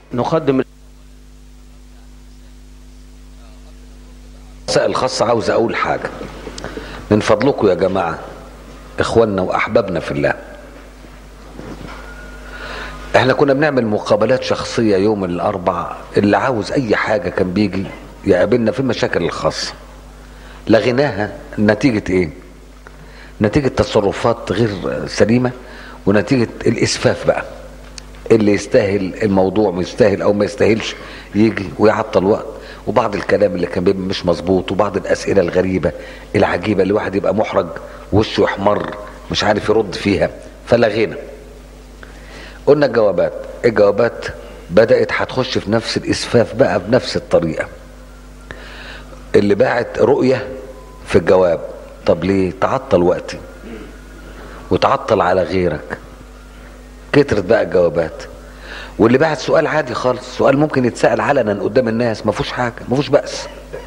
نقدم المسائل الخاصة عاوز أقول حاجة من فضلكم يا جماعة إخواننا وأحبابنا في الله احنا كنا بنعمل مقابلات شخصية يوم الأربع اللي عاوز أي حاجة كان بيجي يقابلنا في المشاكل الخاصة لغيناها نتيجة إيه؟ نتيجة تصرفات غير سليمة ونتيجة الإسفاف بقى اللي يستاهل الموضوع يستاهل أو ما يستاهلش يجي ويعطل وقت وبعض الكلام اللي كان بيبقى مش مظبوط وبعض الأسئلة الغريبة العجيبة اللي واحد يبقى محرج وشه يحمر مش عارف يرد فيها فلغينا قلنا الجوابات الجوابات بدأت هتخش في نفس الإسفاف بقى بنفس الطريقة اللي باعت رؤية في الجواب طب ليه تعطل وقتي وتعطل على غيرك كترت بقى الجوابات واللي بعت سؤال عادي خالص سؤال ممكن يتسأل علنا قدام الناس ما فيهوش حاجة ما فيهوش بأس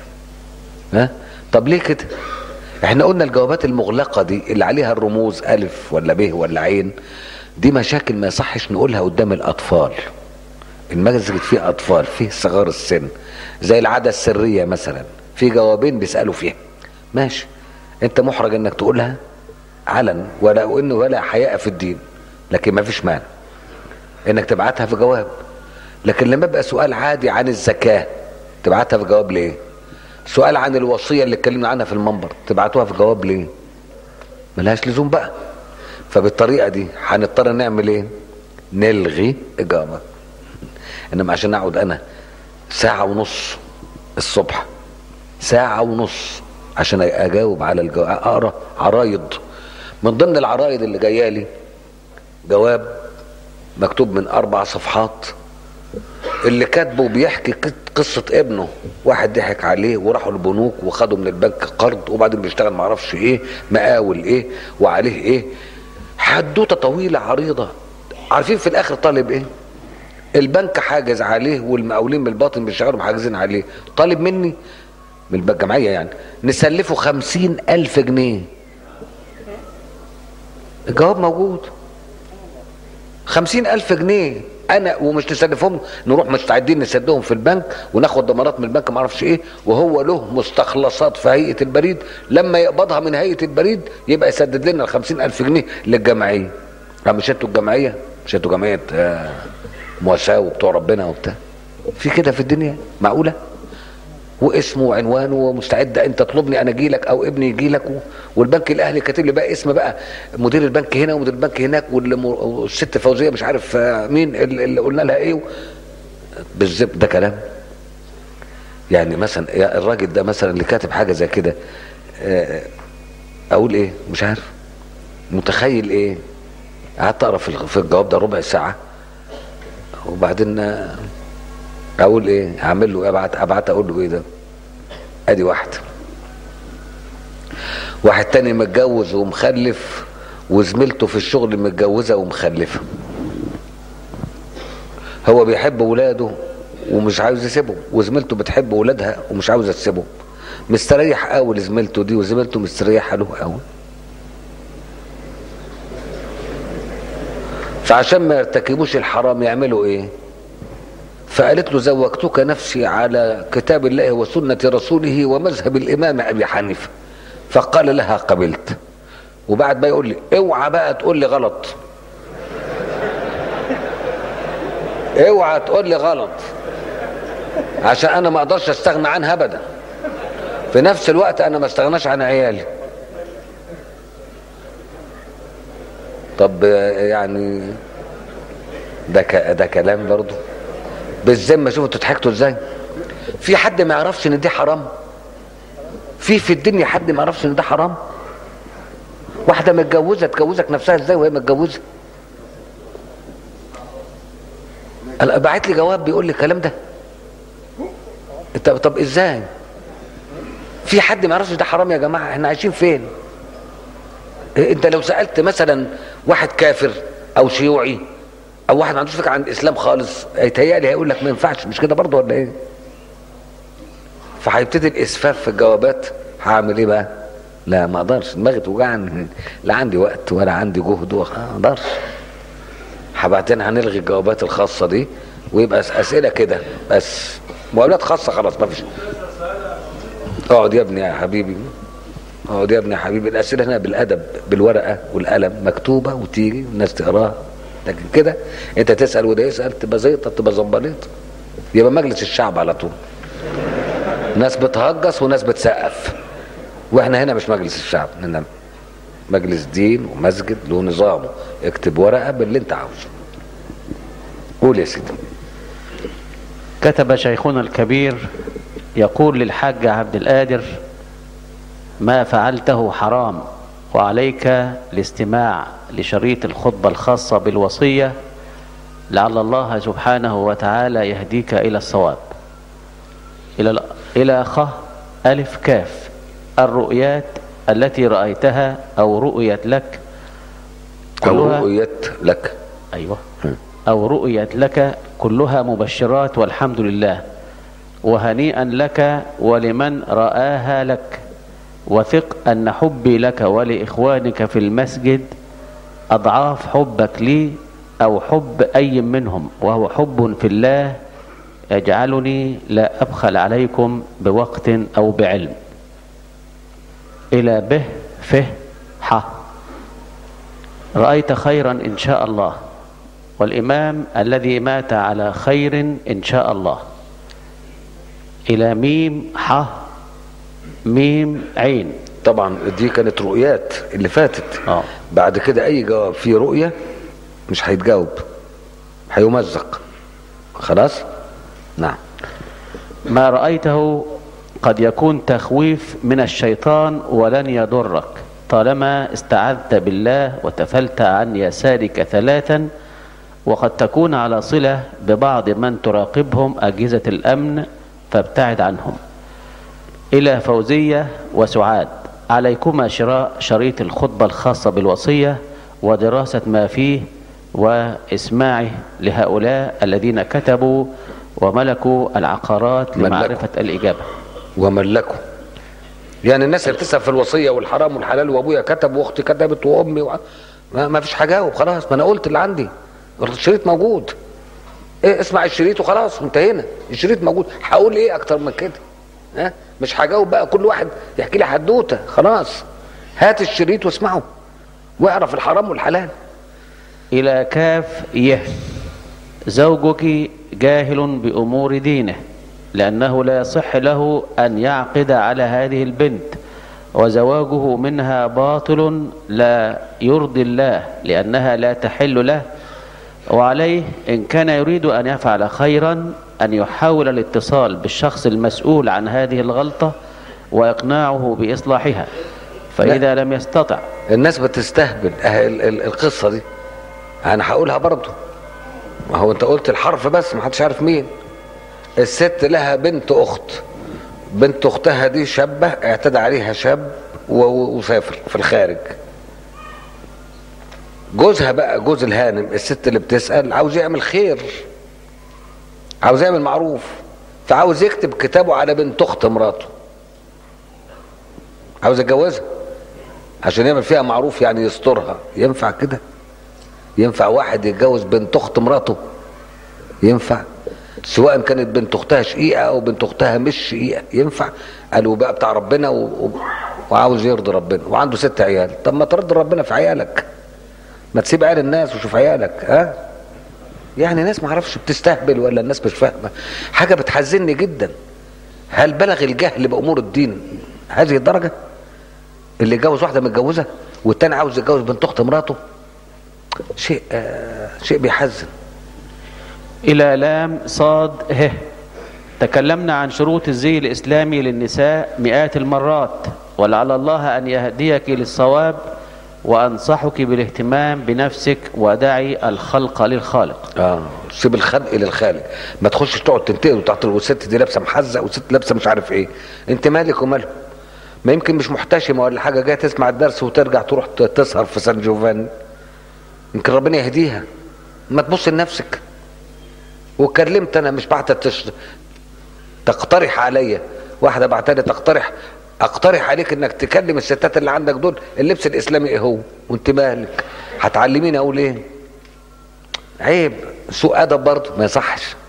ها طب ليه كده احنا قلنا الجوابات المغلقة دي اللي عليها الرموز ألف ولا ب ولا عين دي مشاكل ما يصحش نقولها قدام الأطفال المسجد فيه أطفال فيه صغار السن زي العادة السرية مثلا في جوابين بيسألوا فيها ماشي انت محرج انك تقولها علن ولا انه ولا حياء في الدين لكن ما فيش مانع انك تبعتها في جواب لكن لما يبقى سؤال عادي عن الزكاة تبعتها في جواب ليه سؤال عن الوصية اللي اتكلمنا عنها في المنبر تبعتوها في جواب ليه ملهاش لزوم بقى فبالطريقة دي هنضطر نعمل ايه نلغي اجابة انما عشان اقعد انا ساعة ونص الصبح ساعة ونص عشان اجاوب على الجواب اقرا عرايض من ضمن العرايض اللي جايه لي جواب مكتوب من اربع صفحات اللي كاتبه بيحكي قصة ابنه واحد ضحك عليه وراحوا البنوك وخدوا من البنك قرض وبعدين بيشتغل معرفش ايه مقاول ايه وعليه ايه حدوته طويلة عريضة عارفين في الاخر طالب ايه البنك حاجز عليه والمقاولين من الباطن بيشتغلوا محاجزين عليه طالب مني من الجمعية يعني نسلفه خمسين ألف جنيه الجواب موجود خمسين ألف جنيه أنا ومش نسلفهم نروح مستعدين نسدهم في البنك وناخد ضمانات من البنك معرفش إيه وهو له مستخلصات في هيئة البريد لما يقبضها من هيئة البريد يبقى يسدد لنا الخمسين ألف جنيه للجمعية مش انتوا الجمعية مش انتوا جمعية آه مواساة وبتوع ربنا وبتاع في كده في الدنيا معقولة واسمه وعنوانه ومستعد انت تطلبني انا اجي لك او ابني يجي لك والبنك الاهلي كاتب لي بقى اسم بقى مدير البنك هنا ومدير البنك هناك والست فوزيه مش عارف مين اللي قلنا لها ايه بالظبط ده كلام يعني مثلا الراجل ده مثلا اللي كاتب حاجه زي كده اقول ايه مش عارف متخيل ايه قعدت اقرا في الجواب ده ربع ساعه وبعدين اقول ايه اعمل له ابعت ابعت اقول له ايه ده ادي واحد واحد تاني متجوز ومخلف وزميلته في الشغل متجوزه ومخلفه هو بيحب ولاده ومش عاوز يسيبهم وزميلته بتحب ولادها ومش عاوزه تسيبهم مستريح قوي لزميلته دي وزميلته مستريحه له قوي فعشان ما يرتكبوش الحرام يعملوا ايه فقالت له زوجتك نفسي على كتاب الله وسنة رسوله ومذهب الإمام أبي حنيفة فقال لها قبلت وبعد ما يقول لي اوعى بقى تقول لي غلط اوعى تقول لي غلط عشان انا ما اقدرش استغنى عنها ابدا في نفس الوقت انا ما استغناش عن عيالي طب يعني ده ده كلام برضه بالذمه شوفوا انتوا ضحكتوا ازاي في حد ما يعرفش ان دي حرام في في الدنيا حد ما يعرفش ان ده حرام واحده متجوزه تجوزك نفسها ازاي وهي متجوزه انا بعت لي جواب بيقول لي الكلام ده انت طب ازاي في حد ما يعرفش ده حرام يا جماعه احنا عايشين فين انت لو سالت مثلا واحد كافر او شيوعي او واحد ما عندوش فكره عن الاسلام خالص هيتهيألي هيقول لك ما ينفعش مش كده برضه ولا ايه فهيبتدي الاسفاف في الجوابات هعمل ايه بقى لا ما اقدرش دماغي توجعني لا عندي وقت ولا عندي جهد ما اقدرش بعدين هنلغي الجوابات الخاصه دي ويبقى اسئله كده بس مقابلات خاصه خلاص ما فيش اقعد يا ابني يا حبيبي اقعد يا ابني يا حبيبي الاسئله هنا بالادب بالورقه والقلم مكتوبه وتيجي الناس تقراها لكن كده انت تسال وده يسال تبقى زيطه تبقى زنبليط يبقى مجلس الشعب على طول ناس بتهجص وناس بتسقف واحنا هنا مش مجلس الشعب هنا مجلس دين ومسجد له نظامه اكتب ورقه باللي انت عاوزه قول يا سيدي كتب شيخنا الكبير يقول للحاج عبد القادر ما فعلته حرام وعليك الاستماع لشريط الخطبة الخاصة بالوصية لعل الله سبحانه وتعالى يهديك إلى الصواب إلى إلى خ ألف كاف الرؤيات التي رأيتها أو رؤيت لك او كلها رؤيت لك أيوة أو رؤيت لك كلها مبشرات والحمد لله وهنيئا لك ولمن رآها لك وثق أن حبي لك ولإخوانك في المسجد أضعاف حبك لي أو حب أي منهم وهو حب في الله يجعلني لا أبخل عليكم بوقت أو بعلم إلى به فه ح رأيت خيرا إن شاء الله والإمام الذي مات على خير إن شاء الله إلى ميم ح ميم عين طبعا دي كانت رؤيات اللي فاتت اه بعد كده اي جواب فيه رؤيه مش هيتجاوب هيمزق خلاص نعم ما رأيته قد يكون تخويف من الشيطان ولن يضرك طالما استعذت بالله وتفلت عن يسارك ثلاثا وقد تكون على صلة ببعض من تراقبهم أجهزة الأمن فابتعد عنهم إلى فوزية وسعاد عليكما شراء شريط الخطبة الخاصة بالوصية ودراسة ما فيه وإسماعه لهؤلاء الذين كتبوا وملكوا العقارات ملكوا. لمعرفة الإجابة وملكوا يعني الناس اللي بتسال في الوصيه والحرام والحلال وابويا كتب واختي كتبت وامي و... ما, ما فيش هجاوب خلاص ما انا قلت اللي عندي الشريط موجود إيه اسمع الشريط وخلاص وانتهينا الشريط موجود هقول ايه اكتر من كده ها مش هجاوب بقى كل واحد يحكي لي حدوته خلاص هات الشريط واسمعه واعرف الحرام والحلال إلى كاف يه زوجك جاهل بأمور دينه لأنه لا يصح له أن يعقد على هذه البنت وزواجه منها باطل لا يرضي الله لأنها لا تحل له وعليه إن كان يريد أن يفعل خيرا أن يحاول الاتصال بالشخص المسؤول عن هذه الغلطة وإقناعه بإصلاحها فإذا لم يستطع الناس بتستهبل أه ال- ال- القصه دي انا هقولها برضه ما هو انت قلت الحرف بس ما حدش عارف مين الست لها بنت اخت بنت اختها دي شابه اعتدى عليها شاب و- و- وسافر في الخارج جوزها بقى جوز الهانم الست اللي بتسال عاوز يعمل خير عاوز يعمل معروف فعاوز يكتب كتابه على بنت اخت مراته عاوز يتجوزها عشان يعمل فيها معروف يعني يسترها ينفع كده ينفع واحد يتجوز بنت اخت مراته ينفع سواء كانت بنت اختها شقيقه او بنت اختها مش شقيقه ينفع قالوا بقى بتاع ربنا و... و... وعاوز يرضي ربنا وعنده ست عيال طب ما ترضي ربنا في عيالك ما تسيب عيال الناس وشوف عيالك ها يعني ناس ما اعرفش بتستهبل ولا الناس مش فاهمه حاجه بتحزنني جدا هل بلغ الجهل بامور الدين هذه الدرجه اللي يتجوز واحده متجوزه والتاني عاوز يتجوز بنت اخت مراته شيء آه شيء بيحزن إلى لام صاد ه تكلمنا عن شروط الزي الإسلامي للنساء مئات المرات ولعل الله أن يهديك للصواب وأنصحك بالاهتمام بنفسك ودعي الخلق للخالق اه سيب الخلق للخالق ما تخشش تقعد تنتقد وتعطل والست دي لابسه محزق والست لابسه مش عارف ايه انت مالك وماله ما يمكن مش محتشمه ولا حاجه جايه تسمع الدرس وترجع تروح ت- تسهر في سان جوفاني يمكن ربنا يهديها ما تبص لنفسك وكلمت انا مش بعت تش... تقترح عليا واحده بعتلي تقترح اقترح عليك انك تكلم الستات اللي عندك دول اللبس الاسلامي ايه هو وانت مالك هتعلميني اقول ايه عيب سوء ادب برضه ما يصحش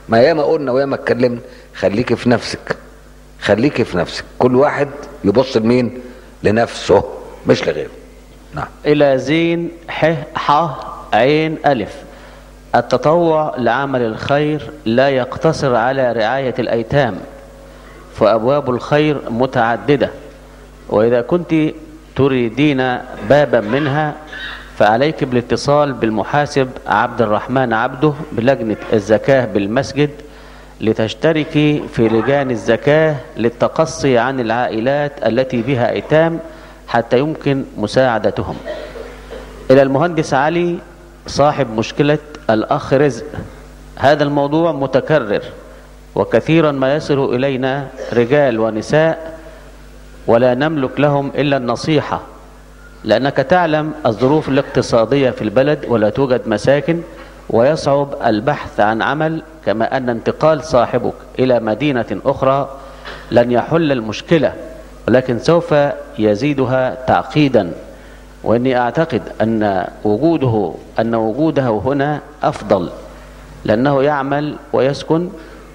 ما ياما قلنا وياما اتكلمنا خليكي في نفسك خليكي في نفسك كل واحد يبص لمين لنفسه مش لغيره نعم إلى زين ح ح عين ألف التطوع لعمل الخير لا يقتصر على رعاية الأيتام فأبواب الخير متعددة وإذا كنت تريدين بابا منها فعليك بالاتصال بالمحاسب عبد الرحمن عبده بلجنة الزكاة بالمسجد لتشتركي في لجان الزكاة للتقصي عن العائلات التي بها أيتام حتى يمكن مساعدتهم إلى المهندس علي صاحب مشكلة الأخ رزق هذا الموضوع متكرر وكثيرا ما يصل إلينا رجال ونساء ولا نملك لهم إلا النصيحة لأنك تعلم الظروف الاقتصادية في البلد ولا توجد مساكن ويصعب البحث عن عمل كما أن انتقال صاحبك إلى مدينة أخرى لن يحل المشكلة ولكن سوف يزيدها تعقيدا وإني أعتقد أن وجوده أن وجوده هنا أفضل لأنه يعمل ويسكن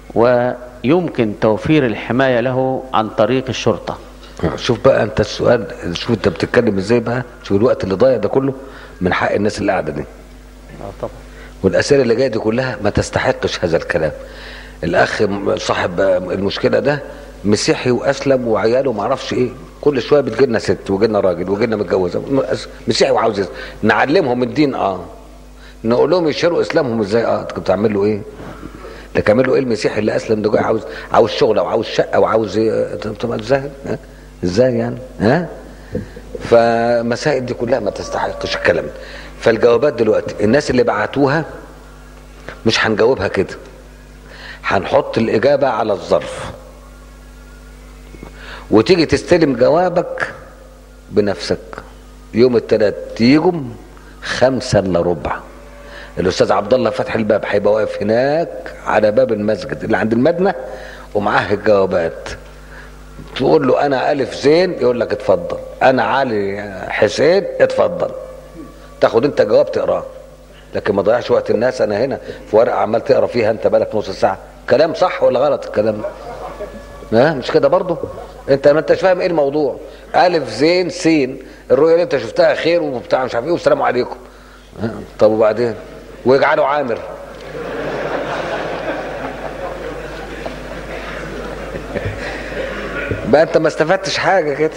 ويمكن توفير الحماية له عن طريق الشرطة شوف بقى انت السؤال شوف انت بتتكلم ازاي بقى شوف الوقت اللي ضايع ده كله من حق الناس اللي قاعده دي طبعا والاسئله اللي جايه دي كلها ما تستحقش هذا الكلام الاخ صاحب المشكله ده مسيحي واسلم وعياله ما اعرفش ايه كل شويه بتجي لنا ست ويجي لنا راجل ويجي لنا متجوزه مسيحي وعاوز يسلم. نعلمهم الدين اه نقول لهم يشيروا اسلامهم ازاي اه انت بتعمل له ايه ده تعمل له ايه المسيحي اللي اسلم ده جاي عاوز عاوز شغله وعاوز شقه وعاوز ايه طب ازاي ها؟ ازاي يعني ها فمسائل دي كلها ما تستحقش الكلام ده. فالجوابات دلوقتي الناس اللي بعتوها مش هنجاوبها كده هنحط الإجابة على الظرف وتيجي تستلم جوابك بنفسك يوم الثلاث تيجوا خمسة الا ربع الأستاذ عبد الله فتح الباب هيبقى واقف هناك على باب المسجد اللي عند المدنة ومعاه الجوابات تقول له انا الف زين يقول لك اتفضل انا علي حسين اتفضل تاخد انت جواب تقراه لكن ما ضيعش وقت الناس انا هنا في ورقه عمال تقرا فيها انت بالك نص ساعه كلام صح ولا غلط الكلام ها مش كده برضه انت ما انتش فاهم ايه الموضوع الف زين سين الرؤيه اللي انت شفتها خير وبتاع مش عارف ايه والسلام عليكم ها؟ طب وبعدين ويجعله عامر بقى انت ما استفدتش حاجه كده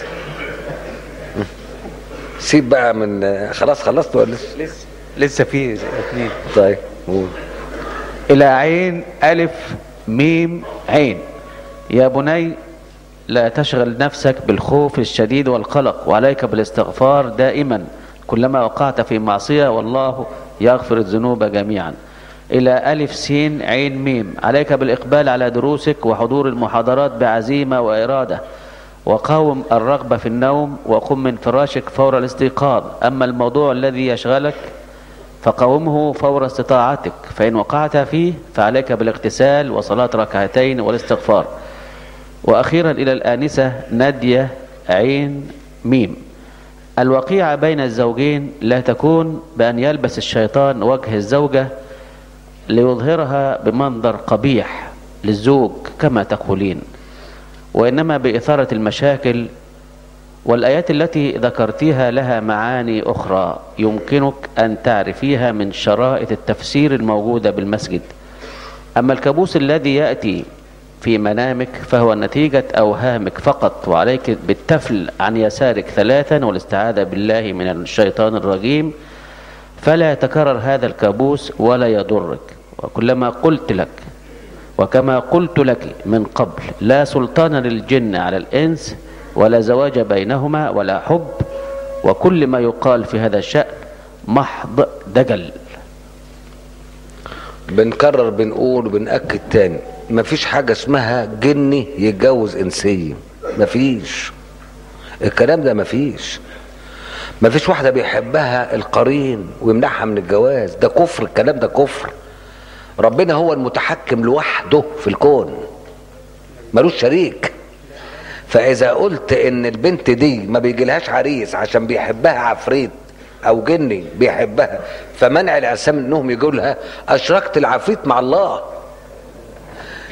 سيب بقى من خلاص خلصت ولا لسه لسه لسه في اثنين طيب قول إلى عين ألف ميم عين يا بني لا تشغل نفسك بالخوف الشديد والقلق وعليك بالاستغفار دائما كلما وقعت في معصية والله يغفر الذنوب جميعا إلى ألف سين عين ميم عليك بالإقبال على دروسك وحضور المحاضرات بعزيمة وإرادة وقاوم الرغبة في النوم وقم من فراشك فور الاستيقاظ أما الموضوع الذي يشغلك فقاومه فور استطاعتك فإن وقعت فيه فعليك بالاغتسال وصلاة ركعتين والاستغفار وأخيرا إلى الآنسة نادية عين ميم الوقيعة بين الزوجين لا تكون بأن يلبس الشيطان وجه الزوجة ليظهرها بمنظر قبيح للزوج كما تقولين وإنما بإثارة المشاكل والآيات التي ذكرتيها لها معاني أخرى يمكنك أن تعرفيها من شرائط التفسير الموجودة بالمسجد أما الكابوس الذي يأتي في منامك فهو نتيجة أوهامك فقط وعليك بالتفل عن يسارك ثلاثا والاستعاذة بالله من الشيطان الرجيم فلا يتكرر هذا الكابوس ولا يضرك وكلما قلت لك وكما قلت لك من قبل لا سلطان للجن على الإنس ولا زواج بينهما ولا حب وكل ما يقال في هذا الشأن محض دجل بنكرر بنقول وبنأكد تاني مفيش حاجة اسمها جني يتجوز إنسية مفيش الكلام ده مفيش مفيش واحدة بيحبها القرين ويمنعها من الجواز ده كفر الكلام ده كفر ربنا هو المتحكم لوحده في الكون ملوش شريك فاذا قلت ان البنت دي ما بيجيلهاش عريس عشان بيحبها عفريت او جني بيحبها فمنع العرسان انهم يجوا لها اشركت العفريت مع الله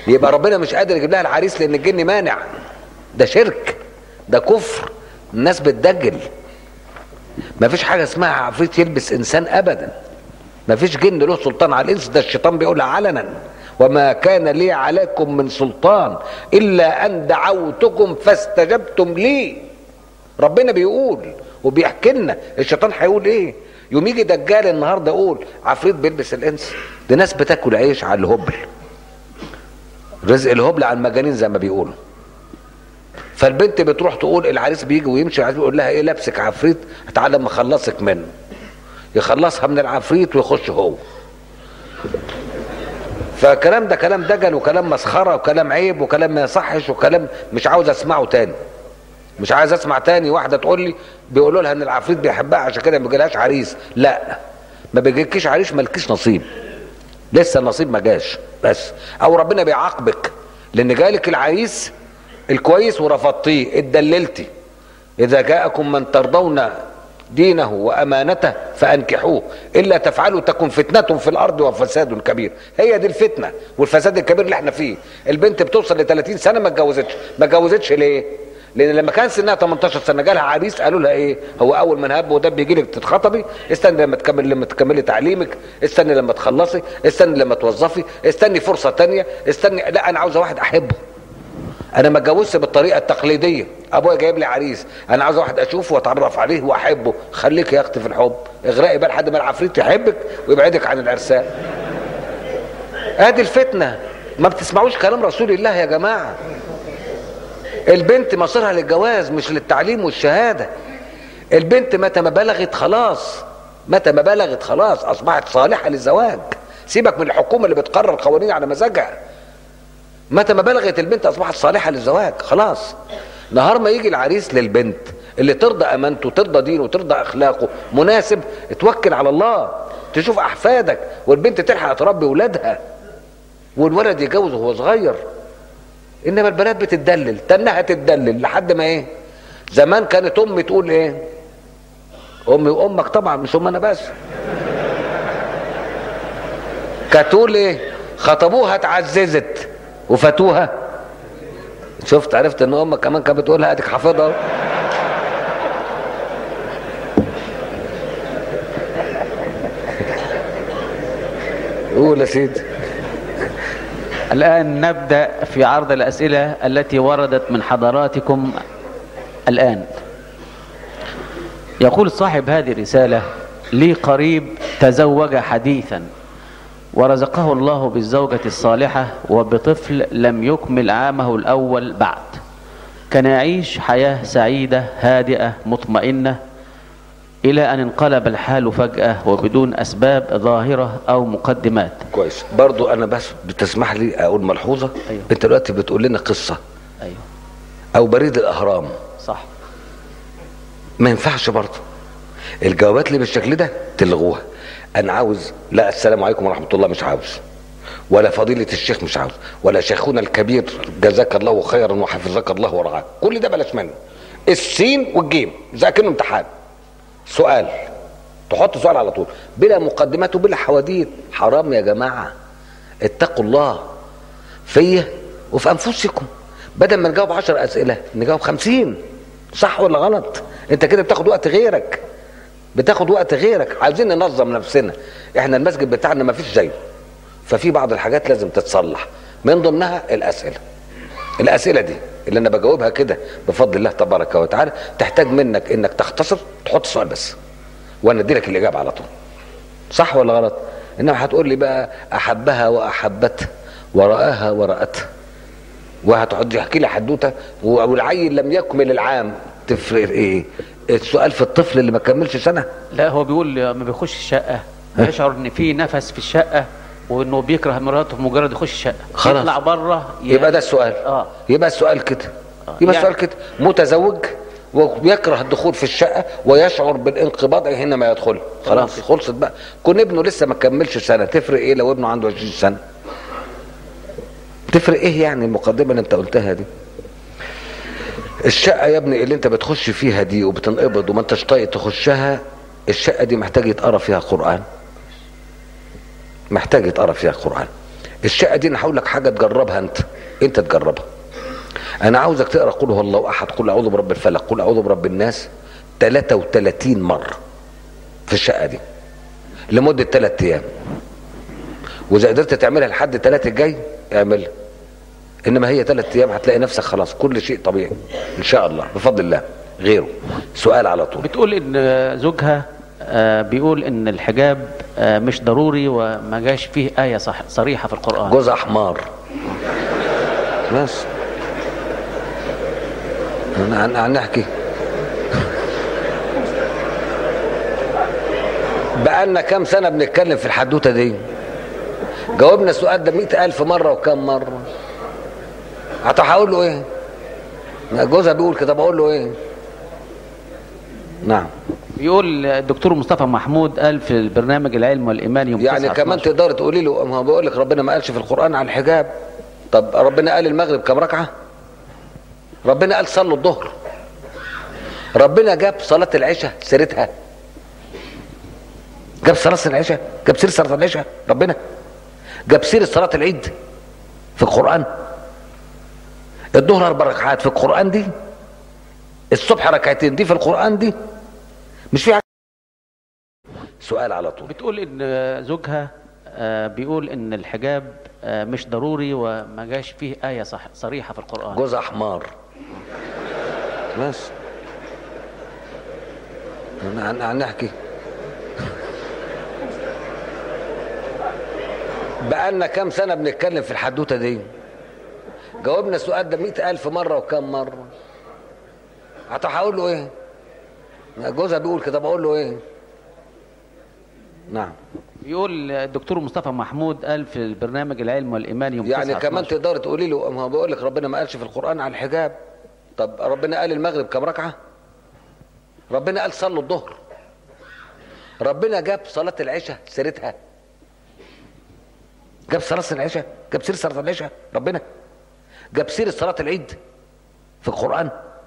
يبقى ربنا مش قادر يجيب لها العريس لان الجن مانع ده شرك ده كفر الناس بتدجل ما فيش حاجه اسمها عفريت يلبس انسان ابدا ما فيش جن له سلطان على الانس ده الشيطان بيقولها علنا وما كان لي عليكم من سلطان الا ان دعوتكم فاستجبتم لي ربنا بيقول وبيحكي لنا الشيطان هيقول ايه يوم يجي دجال النهارده يقول عفريت بيلبس الانس دي ناس بتاكل عيش على الهبل رزق الهبل على المجانين زي ما بيقولوا فالبنت بتروح تقول العريس بيجي ويمشي العريس بيقول لها ايه لابسك عفريت تعالى اما اخلصك منه يخلصها من العفريت ويخش هو فالكلام ده كلام دجل وكلام مسخره وكلام عيب وكلام ما يصحش وكلام مش عاوز اسمعه تاني مش عايز اسمع تاني واحده تقول لي بيقولوا لها ان العفريت بيحبها عشان كده ما بيجيلهاش عريس لا ما بيجيلكيش عريس مالكيش نصيب لسه النصيب ما جاش بس او ربنا بيعاقبك لان جالك العريس الكويس ورفضتيه اتدللتي اذا جاءكم من ترضون دينه وامانته فانكحوه الا تفعلوا تكن فتنه في الارض وفساد كبير هي دي الفتنه والفساد الكبير اللي احنا فيه البنت بتوصل ل 30 سنه ما اتجوزتش ما اتجوزتش ليه لان لما كان سنها 18 سنه جالها عريس قالوا لها ايه هو اول ما هب ودب يجي لك تتخطبي استني لما تكمل لما تكملي تعليمك استني لما تخلصي استني لما توظفي استني فرصه تانية استني لا انا عاوزه واحد احبه انا ما اتجوزش بالطريقه التقليديه ابويا جايب لي عريس انا عاوز واحد اشوفه واتعرف عليه واحبه خليك يا اختي في الحب اغرقي بقى لحد ما العفريت يحبك ويبعدك عن العرسان ادي الفتنه ما بتسمعوش كلام رسول الله يا جماعه البنت مصيرها للجواز مش للتعليم والشهاده البنت متى ما بلغت خلاص متى ما بلغت خلاص اصبحت صالحه للزواج سيبك من الحكومه اللي بتقرر قوانين على مزاجها متى ما بلغت البنت اصبحت صالحه للزواج خلاص نهار ما يجي العريس للبنت اللي ترضى امانته ترضى دينه ترضى اخلاقه مناسب توكل على الله تشوف احفادك والبنت تلحق تربي ولادها والولد يتجوز وهو صغير انما البنات بتتدلل تنها تتدلل لحد ما ايه زمان كانت امي تقول ايه امي وامك طبعا مش ام انا بس كانت تقول ايه خطبوها اتعززت وفاتوها شفت عرفت ان امك كمان كانت بتقولها اديك حافظها اهو قول يا سيدي الآن نبدأ في عرض الأسئلة التي وردت من حضراتكم الآن يقول صاحب هذه الرسالة لي قريب تزوج حديثا ورزقه الله بالزوجة الصالحة وبطفل لم يكمل عامه الأول بعد كان يعيش حياة سعيدة هادئة مطمئنة إلى أن انقلب الحال فجأة وبدون أسباب ظاهرة أو مقدمات كويس برضو انا بس بتسمح لي اقول ملحوظه أيوه. انت دلوقتي بتقول لنا قصه أيوه او بريد الاهرام صح ما ينفعش برضه الجوابات اللي بالشكل ده تلغوها انا عاوز لا السلام عليكم ورحمه الله مش عاوز ولا فضيلة الشيخ مش عاوز ولا شيخنا الكبير جزاك الله خيرا وحفظك الله ورعاك كل ده بلاش منه السين والجيم زي كأنه امتحان سؤال تحط سؤال على طول بلا مقدمات وبلا حواديت حرام يا جماعة اتقوا الله فيا وفي أنفسكم بدل ما نجاوب عشر أسئلة نجاوب خمسين صح ولا غلط انت كده بتاخد وقت غيرك بتاخد وقت غيرك عايزين ننظم نفسنا احنا المسجد بتاعنا ما فيش زيه ففي بعض الحاجات لازم تتصلح من ضمنها الاسئله الاسئله دي اللي انا بجاوبها كده بفضل الله تبارك وتعالى تحتاج منك انك تختصر تحط سؤال بس وانا ادي لك الاجابه على طول صح ولا غلط انما هتقول لي بقى احبها واحبته ورآها ورأته وهتقعد يحكي لي حدوته والعيل لم يكمل العام تفرق ايه السؤال في الطفل اللي ما كملش سنه لا هو بيقول لما بيخش الشقة يشعر ان في نفس في الشقة وانه بيكره مراته مجرد يخش الشقة خلاص. يطلع بره يبقى ده السؤال اه يبقى السؤال كده آه. يبقى يعني- السؤال كده متزوج ويكره الدخول في الشقه ويشعر بالانقباض هنا ما يدخل خلاص خلصت بقى كون ابنه لسه ما كملش سنه تفرق ايه لو ابنه عنده 20 سنه تفرق ايه يعني المقدمه اللي انت قلتها دي الشقه يا ابني اللي انت بتخش فيها دي وبتنقبض وما انتش طايق تخشها الشقه دي محتاج يتقرا فيها قران محتاج يتقرا فيها قران الشقه دي انا هقول لك حاجه تجربها انت انت تجربها انا عاوزك تقرا قل هو الله احد قل اعوذ برب الفلق قل اعوذ برب الناس 33 مره في الشقه دي لمده 3 ايام واذا قدرت تعملها لحد الثلاث الجاي اعملها انما هي ثلاث ايام هتلاقي نفسك خلاص كل شيء طبيعي ان شاء الله بفضل الله غيره سؤال على طول بتقول ان زوجها آه، بيقول ان الحجاب آه، مش ضروري وما جاش فيه آية صح صريحة في القرآن جوز حمار بس عن عن نحكي بقالنا كام سنة بنتكلم في الحدوتة دي جاوبنا السؤال ده مئة ألف مرة وكم مرة حتى هقول له ايه ما جوزها بيقول كده بقول له ايه نعم بيقول الدكتور مصطفى محمود قال في البرنامج العلم والإيمان يوم يعني 9 كمان 12. تقدر تقولي له ما هو بيقول لك ربنا ما قالش في القرآن عن الحجاب طب ربنا قال المغرب كم ركعة ربنا قال صلوا الظهر ربنا جاب صلاة العشاء سيرتها جاب صلاة العشاء جاب سيرة صلاة العشاء ربنا جاب سيرة صلاة العيد في القرآن الظهر أربع ركعات في القرآن دي الصبح ركعتين دي في القرآن دي مش في حاجة سؤال على طول بتقول ان زوجها آه، بيقول ان الحجاب آه، مش ضروري وما جاش فيه آية صح صريحة في القرآن جوزها حمار بس عن عن نحكي بقالنا كام سنة بنتكلم في الحدوتة دي جاوبنا السؤال ده مئة ألف مرة وكم مرة حتى هقول له ايه جوزها بيقول كده بقول له ايه نعم بيقول الدكتور مصطفى محمود قال في البرنامج العلم والإيمان يوم يعني 9 كمان 12. تقدر تقولي له ما هو بيقول لك ربنا ما قالش في القرآن عن الحجاب طب ربنا قال المغرب كم ركعة ربنا قال صلوا الظهر ربنا جاب صلاة العشاء سيرتها جاب صلاة العشاء جاب سيرة صلاة العشاء ربنا جاب سيرة صلاة العيد في القرآن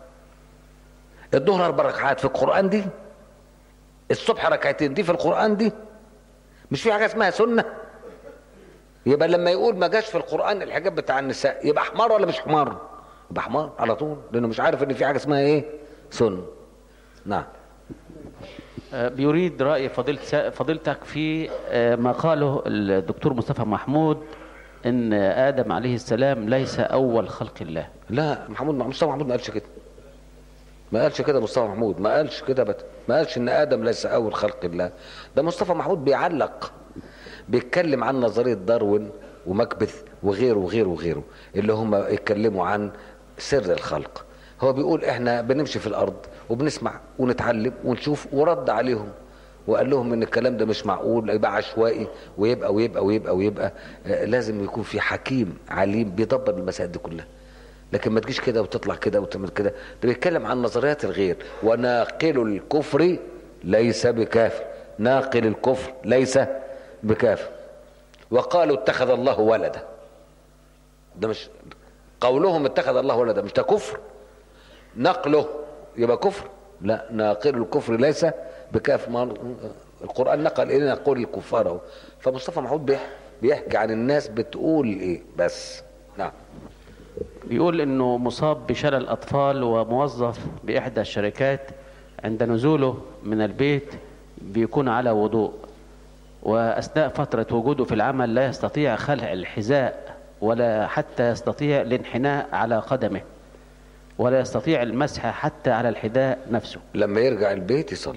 الظهر أربع ركعات في القرآن دي الصبح ركعتين دي في القرآن دي مش في حاجة اسمها سنة يبقى لما يقول ما جاش في القرآن الحجاب بتاع النساء يبقى حمار ولا مش حمار؟ يبقى حمار على طول لأنه مش عارف إن في حاجة اسمها إيه؟ سنة. نعم. آه، بيريد رأي فضيلة فضيلتك في آه، ما قاله الدكتور مصطفى محمود ان آدم عليه السلام ليس أول خلق الله لا محمود مصطفى محمود ما قالش كده. ما قالش كده مصطفى محمود ما قالش كده بت... ما قالش ان ادم ليس اول خلق الله ده مصطفى محمود بيعلق بيتكلم عن نظريه داروين ومكبث وغيره وغيره وغيره اللي هم اتكلموا عن سر الخلق هو بيقول احنا بنمشي في الارض وبنسمع ونتعلم ونشوف ورد عليهم وقال لهم ان الكلام ده مش معقول يبقى عشوائي ويبقى ويبقى ويبقى ويبقى آه، لازم يكون في حكيم عليم بيدبر المسائل دي كلها لكن ما تجيش كده وتطلع كده وتعمل كده ده بيتكلم عن نظريات الغير وناقل الكفر ليس بكافر ناقل الكفر ليس بكافر وقالوا اتخذ الله ولدا ده مش قولهم اتخذ الله ولدا مش ده كفر نقله يبقى كفر لا ناقل الكفر ليس بكافر ما القرآن نقل إلينا قول الكفار اهو فمصطفى محمود بيح- بيحكي عن الناس بتقول ايه بس نعم بيقول انه مصاب بشلل اطفال وموظف باحدى الشركات عند نزوله من البيت بيكون على وضوء واثناء فتره وجوده في العمل لا يستطيع خلع الحذاء ولا حتى يستطيع الانحناء على قدمه ولا يستطيع المسح حتى على الحذاء نفسه لما يرجع البيت يصلي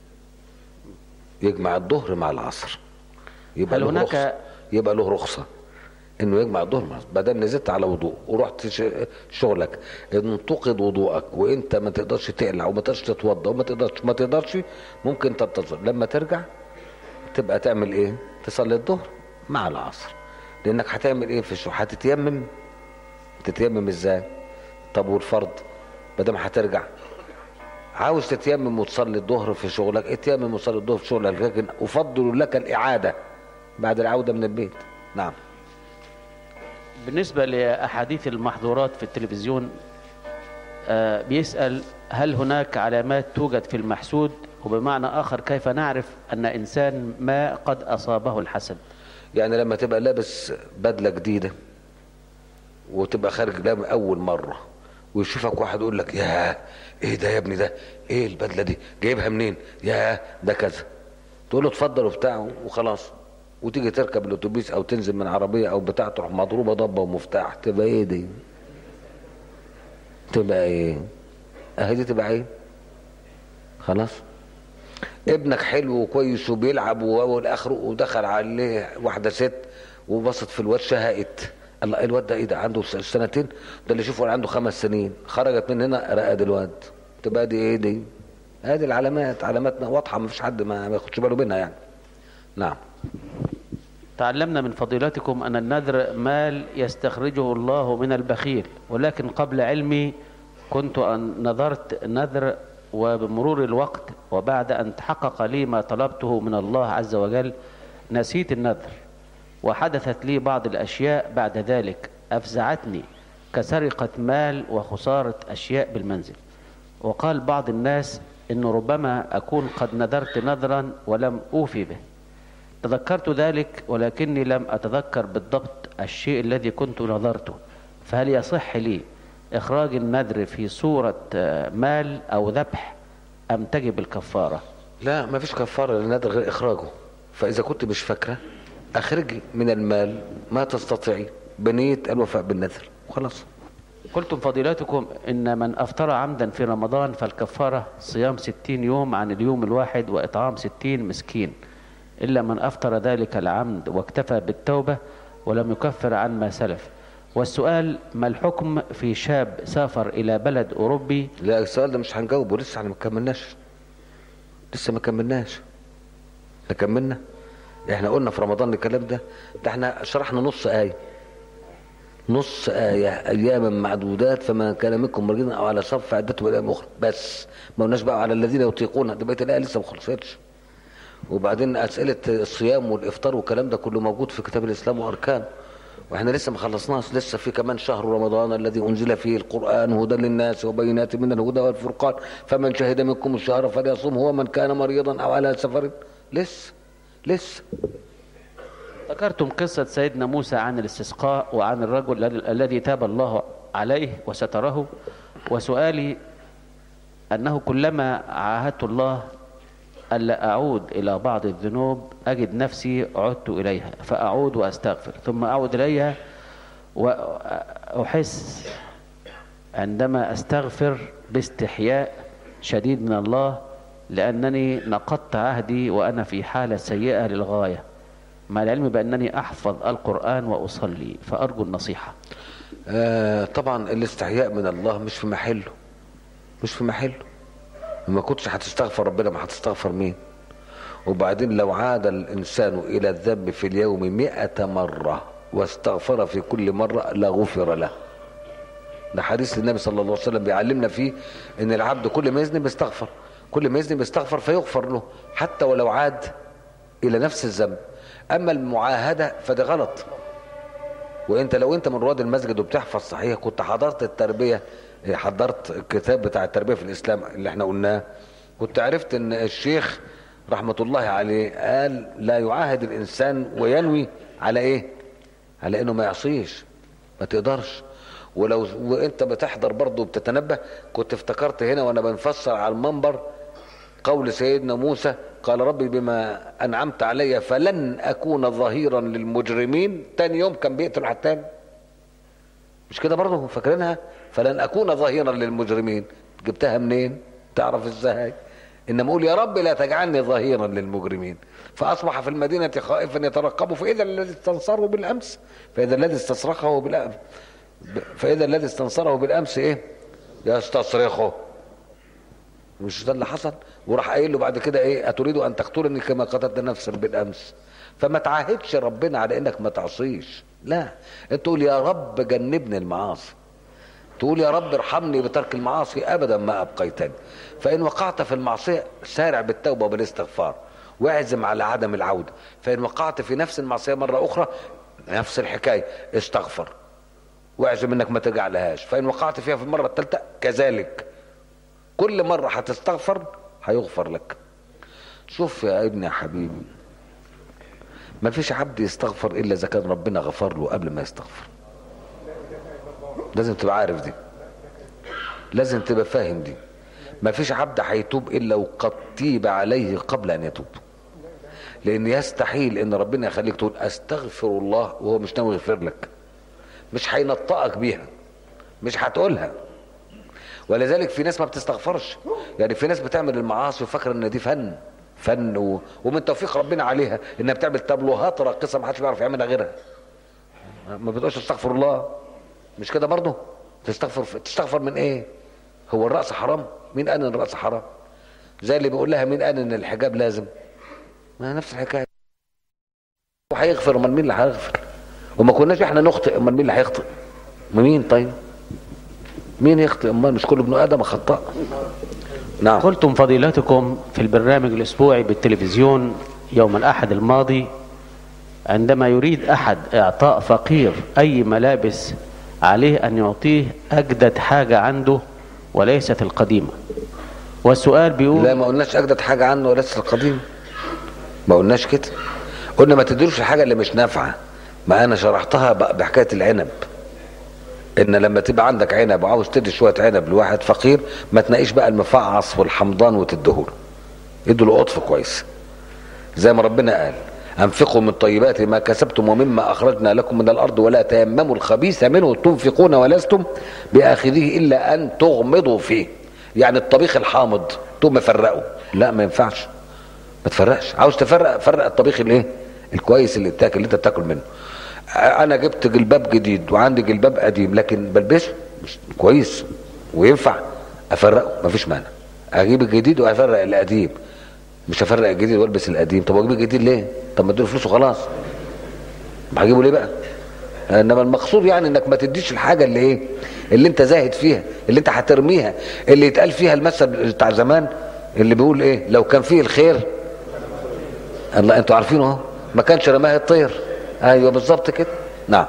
يجمع الظهر مع العصر يبقى هل له هناك- رخصة يبقى له رخصة انه يجمع الظهر مع العصر بدل نزلت على وضوء ورحت ش- شغلك انتقد وضوءك وانت ما تقدرش تقلع وما تقدرش تتوضا وما تقدرش ما تقدرش ممكن تنتظر لما ترجع تبقى تعمل ايه تصلي الظهر مع العصر لانك هتعمل ايه في الشغل هتتيمم تتيمم ازاي طب والفرض بدل ما هترجع عاوز تتيمم وتصلي الظهر في شغلك اتيمم وصلي الظهر في شغلك لكن افضل لك الاعاده بعد العوده من البيت نعم بالنسبة لأحاديث المحظورات في التلفزيون آه، بيسأل هل هناك علامات توجد في المحسود وبمعنى آخر كيف نعرف أن إنسان ما قد أصابه الحسد يعني لما تبقى لابس بدله جديده وتبقى خارج لها اول مره ويشوفك واحد يقول لك يا ايه ده يا ابني ده ايه البدله دي جايبها منين يا ده كذا تقول له اتفضل وبتاع وخلاص وتيجي تركب الاتوبيس او تنزل من عربيه او بتاع تروح مضروبه ضبه ومفتاح تبقى ايه دي تبقى ايه اهي دي تبقى ايه خلاص ابنك حلو وكويس وبيلعب والاخر ودخل عليه واحده ست وبصت في الواد شهقت الله الواد ده ايه ده عنده سنتين ده اللي شوفه عنده خمس سنين خرجت من هنا رقد الواد تبقى دي ايه دي هذه العلامات علاماتنا واضحه ما فيش حد ما ياخدش باله منها يعني نعم تعلمنا من فضيلتكم أن النذر مال يستخرجه الله من البخيل ولكن قبل علمي كنت أن نذرت نذر وبمرور الوقت وبعد أن تحقق لي ما طلبته من الله عز وجل نسيت النذر وحدثت لي بعض الأشياء بعد ذلك أفزعتني كسرقة مال وخسارة أشياء بالمنزل وقال بعض الناس إن ربما أكون قد نذرت نذرا ولم أوفي به تذكرت ذلك ولكني لم أتذكر بالضبط الشيء الذي كنت نظرته فهل يصح لي إخراج النذر في صورة مال أو ذبح أم تجب الكفارة لا ما فيش كفاره للنذر غير اخراجه فاذا كنت مش فاكره اخرجي من المال ما تستطيعي بنيه الوفاء بالنذر وخلاص قلتم فضيلتكم إن من أفطر عمدا في رمضان فالكفارة صيام ستين يوم عن اليوم الواحد وإطعام ستين مسكين إلا من أفطر ذلك العمد واكتفى بالتوبة ولم يكفر عن ما سلف والسؤال ما الحكم في شاب سافر إلى بلد أوروبي لا السؤال ده مش هنجاوبه لسه احنا ما كملناش لسه ما كملناش احنا كملنا احنا قلنا في رمضان الكلام ده ده احنا شرحنا نص آية نص آية أياما معدودات فما كان منكم مريضا أو على صف عدته إلى أخرى بس ما قلناش بقى على الذين يطيقون ده بقيت الآية لسه ما خلصتش وبعدين أسئلة الصيام والإفطار والكلام ده كله موجود في كتاب الإسلام وأركان واحنا لسه ما خلصناش لسه في كمان شهر رمضان الذي انزل فيه القران هدى للناس وبينات من الهدى والفرقان فمن شهد منكم الشهر فليصوم هو من كان مريضا او على سفر لسه لسه ذكرتم قصة سيدنا موسى عن الاستسقاء وعن الرجل الذي- الذي تاب الله عليه وستره وسؤالي أنه كلما عاهدت الله ألا أعود إلى بعض الذنوب أجد نفسي عدت إليها فأعود وأستغفر ثم أعود إليها وأحس عندما أستغفر باستحياء شديد من الله لأنني نقضت عهدي وأنا في حالة سيئة للغاية مع العلم بأنني أحفظ القرآن وأصلي فأرجو النصيحة آه طبعا الاستحياء من الله مش في محله مش في محله ما كنتش هتستغفر ربنا ما هتستغفر مين وبعدين لو عاد الإنسان إلى الذنب في اليوم مئة مرة واستغفر في كل مرة لغفر له ده حديث النبي صلى الله عليه وسلم بيعلمنا فيه ان العبد كل ما يذنب يستغفر كل ما يذنب يستغفر فيغفر له حتى ولو عاد الى نفس الذنب اما المعاهده فده غلط وانت لو انت من رواد المسجد وبتحفظ صحيح كنت حضرت التربيه حضرت الكتاب بتاع التربيه في الاسلام اللي احنا قلناه كنت عرفت ان الشيخ رحمه الله عليه قال لا يعاهد الانسان وينوي على ايه على انه ما يعصيش ما تقدرش ولو وانت بتحضر برضه وبتتنبه كنت افتكرت هنا وانا بنفسر على المنبر قول سيدنا موسى قال ربي بما انعمت علي فلن اكون ظهيرا للمجرمين تاني يوم كان بيقتل على التاني مش كده برضه فاكرينها فلن اكون ظهيرا للمجرمين جبتها منين تعرف ازاي انما اقول يا رب لا تجعلني ظهيرا للمجرمين فاصبح في المدينه خائفا يترقب فاذا الذي استنصره بالامس فاذا الذي استصرخه بالامس فاذا الذي استنصره بالامس ايه يستصرخه مش ده اللي حصل وراح قايل له بعد كده ايه اتريد ان تقتلني كما قتلت نفسا بالامس فما تعاهدش ربنا على انك ما تعصيش لا انت تقول يا رب جنبني المعاصي تقول يا رب ارحمني بترك المعاصي ابدا ما ابقيتني فان وقعت في المعصيه سارع بالتوبه وبالاستغفار واعزم على عدم العوده فان وقعت في نفس المعصيه مره اخرى نفس الحكايه استغفر واعزم انك ما ترجع لهاش فان وقعت فيها في المره الثالثه كذلك كل مره هتستغفر هيغفر لك شوف يا ابني يا حبيبي ما فيش عبد يستغفر الا اذا كان ربنا غفر له قبل ما يستغفر لازم تبقى عارف دي لازم تبقى فاهم دي ما فيش عبد هيتوب الا وقد تيب عليه قبل ان يتوب لان يستحيل ان ربنا يخليك تقول استغفر الله وهو مش ناوي يغفر لك مش هينطقك بيها مش هتقولها ولذلك في ناس ما بتستغفرش يعني في ناس بتعمل المعاصي وفاكره ان دي فن فن و... ومن توفيق ربنا عليها انها بتعمل تابلوهات راقصه ما حدش بيعرف يعملها غيرها ما بتقولش استغفر الله مش كده برضه تستغفر تستغفر من ايه هو الرأس حرام مين قال ان الرأس حرام زي اللي بيقول لها مين قال ان الحجاب لازم ما نفس الحكايه وهيغفر امال مين اللي هيغفر وما كناش احنا نخطئ امال مين اللي هيخطئ مين طيب مين يخطئ امال مش كل ابن ادم خطاء نعم قلتم فضيلتكم في البرنامج الأسبوعي بالتلفزيون يوم الأحد الماضي عندما يريد أحد إعطاء فقير أي ملابس عليه أن يعطيه أجدد حاجة عنده وليست القديمة والسؤال بيقول لا ما قلناش اجدد حاجه عنه ولسه القديم ما قلناش كده قلنا ما تديروش الحاجه اللي مش نافعه ما انا شرحتها بقى بحكايه العنب ان لما تبقى عندك عنب وعاوز تدي شويه عنب لواحد فقير ما تناقيش بقى المفعص والحمضان وتديهوله ادوا له قطف كويس زي ما ربنا قال انفقوا من طيبات ما كسبتم ومما اخرجنا لكم من الارض ولا تيمموا الخبيث منه تنفقون ولستم باخذه الا ان تغمضوا فيه يعني الطبيخ الحامض تقوم مفرقه لا ما ينفعش ما تفرقش عاوز تفرق فرق الطبيخ الايه الكويس اللي بتاكل اللي انت بتاكل منه انا جبت جلباب جديد وعندي جلباب قديم لكن بلبسه مش كويس وينفع افرقه مفيش مانع اجيب الجديد وافرق القديم مش هفرق الجديد والبس القديم طب اجيب الجديد ليه طب ما اديله فلوس وخلاص هجيبه ليه بقى انما المقصود يعني انك ما تديش الحاجه اللي ايه اللي انت زاهد فيها اللي انت هترميها اللي يتقال فيها المثل بتاع زمان اللي بيقول ايه لو كان فيه الخير الله انتوا عارفينه اهو ما كانش رماه الطير ايوه بالظبط كده نعم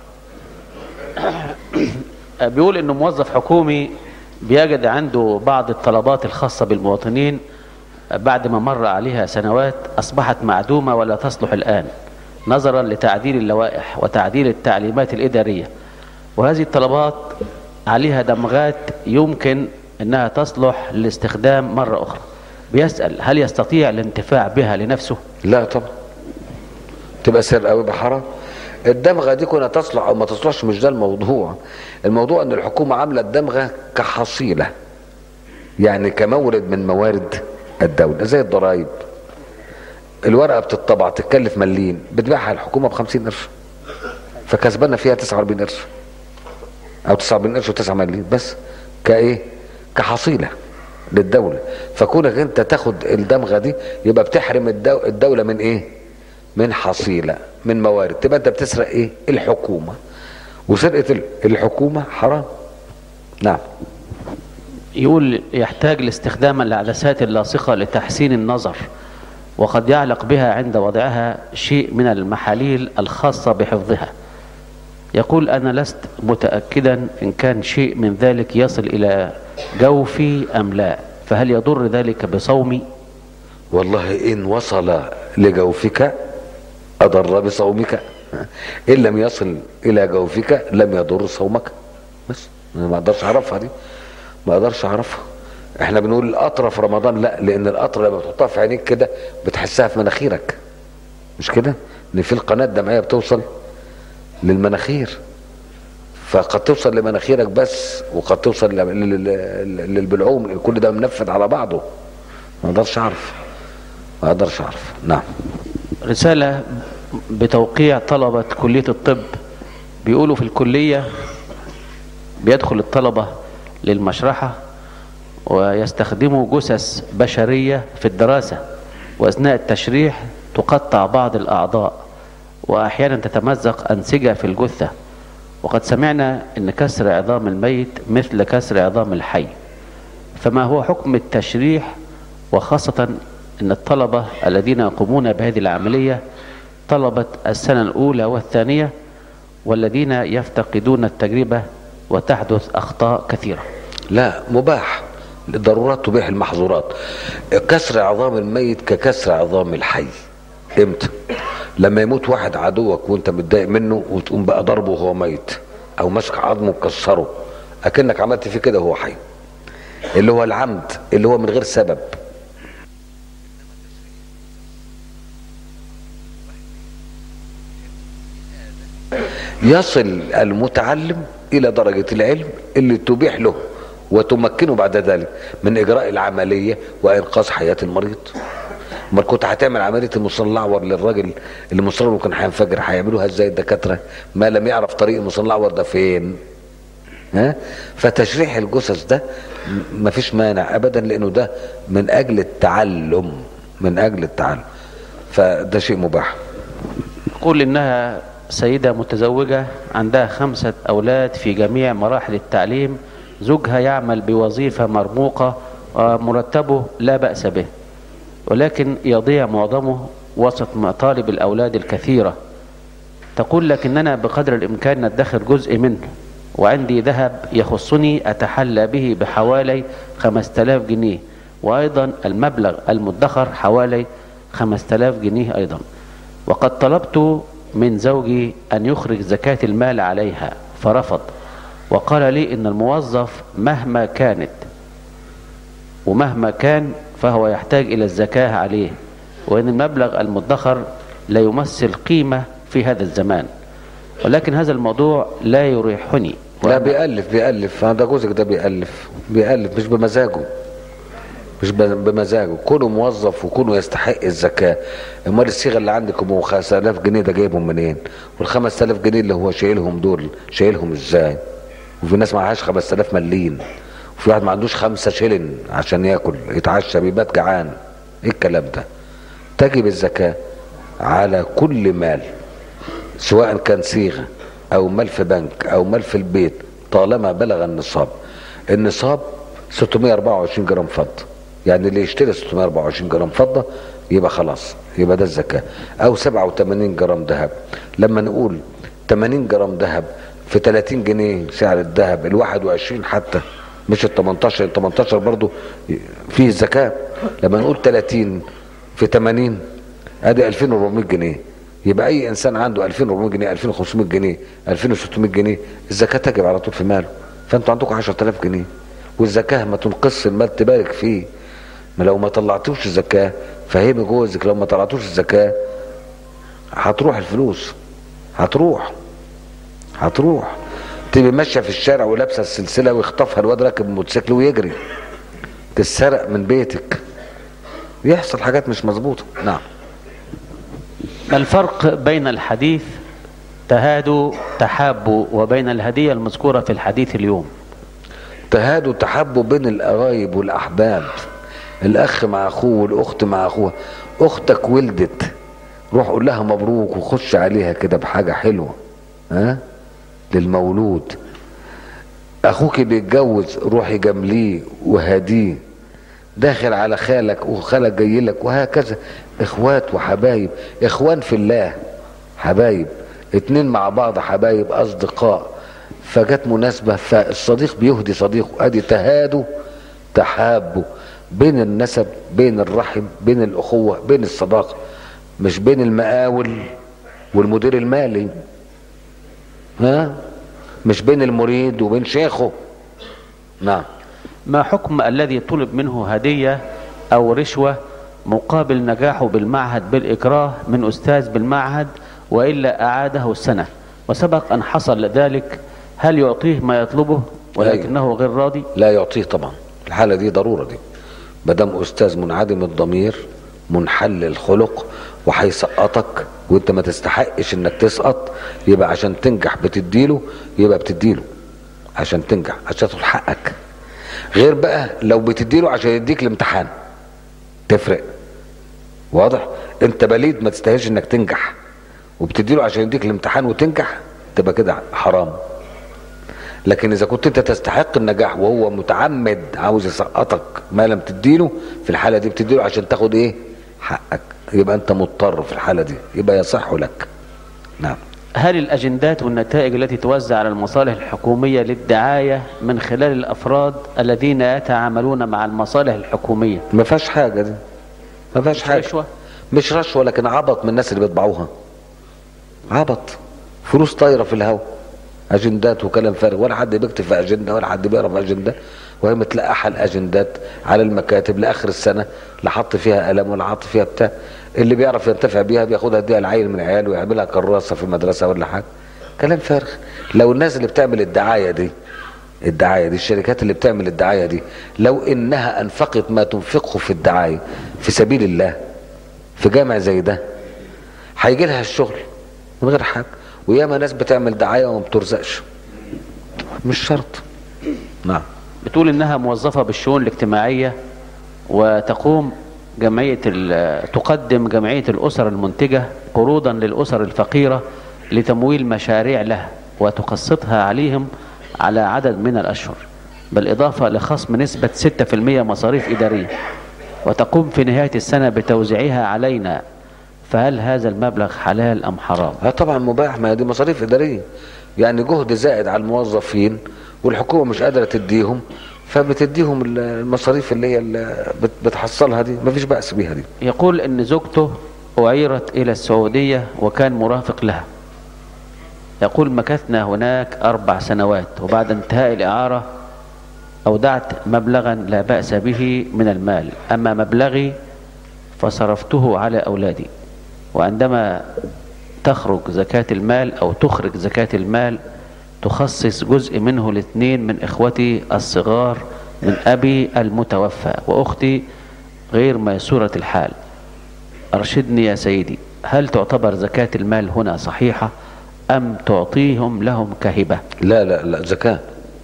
بيقول انه موظف حكومي بيجد عنده بعض الطلبات الخاصة بالمواطنين بعد ما مر عليها سنوات أصبحت معدومة ولا تصلح الآن نظرا لتعديل اللوائح وتعديل التعليمات الإدارية وهذه الطلبات عليها دمغات يمكن أنها تصلح للاستخدام مرة أخرى بيسأل هل يستطيع الانتفاع بها لنفسه لا طبعا تبقى سرقه ويبقى حرام الدمغه دي كنا تصلح او ما تصلحش مش ده الموضوع الموضوع ان الحكومه عامله الدمغه كحصيله يعني كمورد من موارد الدوله زي الضرائب الورقه بتطبع تتكلف مليم بتبيعها الحكومه ب 50 قرش فكسبنا فيها 49 قرش او 49 قرش و9 مليم بس كايه كحصيله للدوله فكونك انت تاخد الدمغه دي يبقى بتحرم الدو الدوله من ايه من حصيله من موارد تبقى انت بتسرق ايه الحكومه وسرقه الحكومه حرام نعم يقول يحتاج لاستخدام العدسات اللاصقة لتحسين النظر وقد يعلق بها عند وضعها شيء من المحاليل الخاصة بحفظها يقول أنا لست متأكدا إن كان شيء من ذلك يصل إلى جوفي أم لا فهل يضر ذلك بصومي والله ان وصل لجوفك اضر بصومك ان لم يصل الى جوفك لم يضر صومك بس أنا ما اقدرش اعرفها دي ما اقدرش اعرفها احنا بنقول القطره في رمضان لا لان القطره لما بتحطها في عينيك كده بتحسها في مناخيرك مش كده ان في القناه الدمعيه بتوصل للمناخير فقد توصل لمناخيرك بس وقد توصل لل- لل- للبلعوم كل ده منفذ على بعضه ما اقدرش اعرف ما اقدرش اعرف نعم رسالة بتوقيع طلبة كلية الطب بيقولوا في الكلية بيدخل الطلبة للمشرحة ويستخدموا جثث بشرية في الدراسة وأثناء التشريح تقطع بعض الأعضاء وأحيانا تتمزق أنسجة في الجثة وقد سمعنا أن كسر عظام الميت مثل كسر عظام الحي فما هو حكم التشريح وخاصة أن الطلبة الذين يقومون بهذه العملية طلبة السنة الأولى والثانية والذين يفتقدون التجربة وتحدث أخطاء كثيرة لا مباح الضرورات تبيح المحظورات كسر عظام الميت ككسر عظام الحي امتى لما يموت واحد عدوك وانت متضايق منه وتقوم بقى ضربه وهو ميت او ماسك عظمه وكسره اكنك عملت فيه كده وهو حي اللي هو العمد اللي هو من غير سبب يصل المتعلم الى درجه العلم اللي تبيح له وتمكنه بعد ذلك من اجراء العمليه وانقاذ حياه المريض ما كنت هتعمل عمليه المصل الاعور للراجل اللي مصر كان هينفجر هيعملوها ازاي الدكاتره ما لم يعرف طريق المصل الاعور ده فين ها فتشريح الجثث ده ما فيش مانع ابدا لانه ده من اجل التعلم من اجل التعلم فده شيء مباح يقول إنها سيدة متزوجة عندها خمسة أولاد في جميع مراحل التعليم زوجها يعمل بوظيفة مرموقة ومرتبه لا بأس به ولكن يضيع معظمه وسط مطالب الأولاد الكثيرة تقول لكننا بقدر الإمكان ندخر جزء منه وعندي ذهب يخصني أتحلى به بحوالي 5000 جنيه وأيضا المبلغ المدخر حوالي 5000 جنيه أيضا وقد طلبت من زوجي أن يخرج زكاة المال عليها فرفض وقال لي إن الموظف مهما كانت ومهما كان فهو يحتاج إلى الزكاة عليه وإن المبلغ المدخر لا يمثل قيمة في هذا الزمان ولكن هذا الموضوع لا يريحني لا وأنا- بيألف بيألف هذا جوزك ده بيألف بيألف مش بمزاجه مش ب- بمزاجه كونه موظف وكونه يستحق الزكاة امال الصيغة اللي عندك ام 5000 جنيه ده جايبهم منين وال 5000 جنيه اللي هو شايلهم دول شايلهم ازاي وفي ناس معهاش 5000 مليين وفي واحد ما عندوش خمسة شيلن عشان ياكل يتعشى بيبات جعان ايه الكلام ده تجب الزكاة على كل مال سواء كان صيغه او مال في بنك او مال في البيت طالما بلغ النصاب النصاب 624 جرام فضه يعني اللي يشتري 624 جرام فضه يبقى خلاص يبقى ده الزكاه او 87 جرام ذهب لما نقول 80 جرام ذهب في 30 جنيه سعر الذهب ال 21 حتى مش ال 18 ال 18 برضه فيه الزكاه لما نقول 30 في 80 ادي 2400 جنيه يبقى اي انسان عنده 2400 جنيه 2500 جنيه 2600 جنيه الزكاه تجب على طول في ماله فانتوا عندكم 10000 جنيه والزكاه ما تنقص المال تبارك فيه ما لو ما طلعتوش الزكاه فهمي جوزك لو ما طلعتوش الزكاه هتروح الفلوس هتروح هتروح تبقى ماشيه في الشارع ولابسه السلسله ويخطفها الواد راكب الموتوسيكل ويجري تتسرق من بيتك يحصل حاجات مش مظبوطه نعم ما الفرق بين الحديث تهادوا تحابوا وبين الهدية المذكورة في الحديث اليوم تهادوا تحبوا بين القرايب والاحباب الاخ مع اخوه والاخت مع اخوها اختك ولدت روح قول لها مبروك وخش عليها كده بحاجه حلوه ها للمولود اخوك بيتجوز روحي جامليه وهديه داخل على خالك وخالك جاي لك وهكذا اخوات وحبايب اخوان في الله حبايب اتنين مع بعض حبايب اصدقاء فجت مناسبة فالصديق بيهدي صديقه ادي تهادوا تحابوا بين النسب بين الرحم بين الاخوة بين الصداقة مش بين المقاول والمدير المالي ها مش بين المريد وبين شيخه نعم ما حكم الذي طلب منه هدية أو رشوة مقابل نجاحه بالمعهد بالإكراه من أستاذ بالمعهد وإلا أعاده السنة وسبق أن حصل ذلك هل يعطيه ما يطلبه ولكنه غير راضي لا يعطيه طبعا الحالة دي ضرورة دي مادام أستاذ منعدم الضمير منحل الخلق وهيسقطك وانت ما تستحقش انك تسقط يبقى عشان تنجح بتديله يبقى بتديله عشان تنجح عشان تاخد حقك غير بقى لو بتديله عشان يديك الامتحان تفرق واضح انت بليد ما تستاهلش انك تنجح وبتديله عشان يديك الامتحان وتنجح تبقى كده حرام لكن اذا كنت انت تستحق النجاح وهو متعمد عاوز يسقطك ما لم تديله في الحاله دي بتديله عشان تاخد ايه حقك يبقى انت مضطر في الحاله دي يبقى يصح لك نعم هل الأجندات والنتائج التي توزع على المصالح الحكومية للدعاية من خلال الأفراد الذين يتعاملون مع المصالح الحكومية ما فيهاش حاجه دي ما فيهاش حاجه رشوة مش رشوه لكن عبط من الناس اللي بيطبعوها عبط فلوس طايره في الهواء اجندات وكلام فارغ ولا حد بيكتب في اجنده ولا حد بيقرا في اجنده وهي متلقحه الاجندات على المكاتب لاخر السنه لا حط فيها قلم ولا حط فيها بتاع اللي بيعرف ينتفع بيها بياخدها يديها العيل من عياله ويعملها كراسه في المدرسه ولا حاجه كلام فارغ لو الناس اللي بتعمل الدعايه دي الدعايه دي الشركات اللي بتعمل الدعايه دي لو انها انفقت ما تنفقه في الدعايه في سبيل الله في جامع زي ده هيجي لها الشغل من غير حاجه وياما ناس بتعمل دعايه وما بترزقش مش شرط نعم بتقول انها موظفة بالشؤون الاجتماعية وتقوم جمعية ال- تقدم جمعية الأسر المنتجة قروضا للأسر الفقيرة لتمويل مشاريع لها وتقسطها عليهم على عدد من الأشهر بالإضافة لخصم نسبة 6% مصاريف إدارية وتقوم في نهاية السنة بتوزيعها علينا فهل هذا المبلغ حلال أم حرام اه طبعا مباح ما هي دي مصاريف اداريه يعني جهد زائد على الموظفين والحكومه مش قادره تديهم فبتديهم ال- المصاريف اللي هي اللي بت- بتحصلها دي مفيش بأس بيها دي يقول ان زوجته أعيرت إلى السعودية وكان مرافق لها يقول مكثنا هناك أربع سنوات وبعد انتهاء الإعارة أودعت مبلغا لا بأس به من المال أما مبلغي فصرفته على أولادي وعندما تخرج زكاة المال أو تخرج زكاة المال تخصص جزء منه لاثنين من إخوتي الصغار من أبي المتوفى وأختي غير ميسورة الحال أرشدني يا سيدي هل تعتبر زكاة المال هنا صحيحة أم تعطيهم لهم كهبة لا لا لا زكاه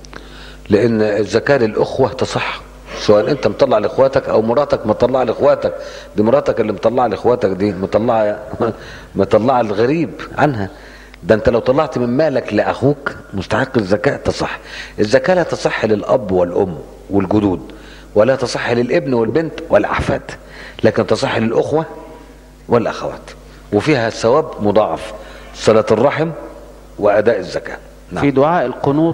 لان الزكاه للاخوه تصح سواء انت مطلع لاخواتك او مراتك مطلعه لاخواتك دي مراتك اللي مطلعه لاخواتك دي مطلعه مطلعه الغريب عنها ده انت لو طلعت من مالك لاخوك مستحق الزكاه تصح الزكاه لا تصح للاب والام والجدود ولا تصح للابن والبنت والاحفاد لكن تصح للاخوه والاخوات وفيها الثواب مضاعف صله الرحم واداء الزكاه نعم. في دعاء القنوط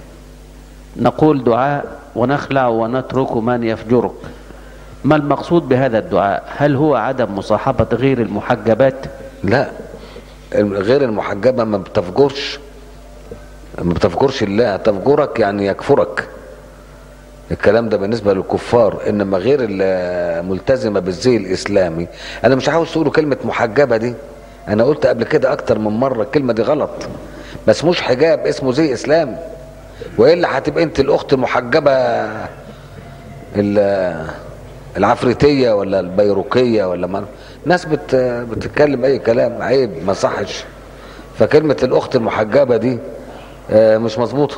نقول دعاء ونخلع ونترك من يفجرك ما المقصود بهذا الدعاء هل هو عدم مصاحبة غير المحجبات لا غير المحجبه ما بتفجرش ما بتفجرش الله تفجرك يعني يكفرك الكلام ده بالنسبه للكفار انما غير الملتزمه بالزي الاسلامي انا مش عاوز تقولوا كلمه محجبه دي انا قلت قبل كده اكتر من مره الكلمه دي غلط ما اسموش حجاب اسمه زي اسلامي والا هتبقى انت الاخت المحجبه ال- العفريتيه ولا البيروكيه ولا ما ناس بت بتتكلم اي كلام عيب ما صحش فكلمه الاخت المحجبه دي آه، مش مظبوطه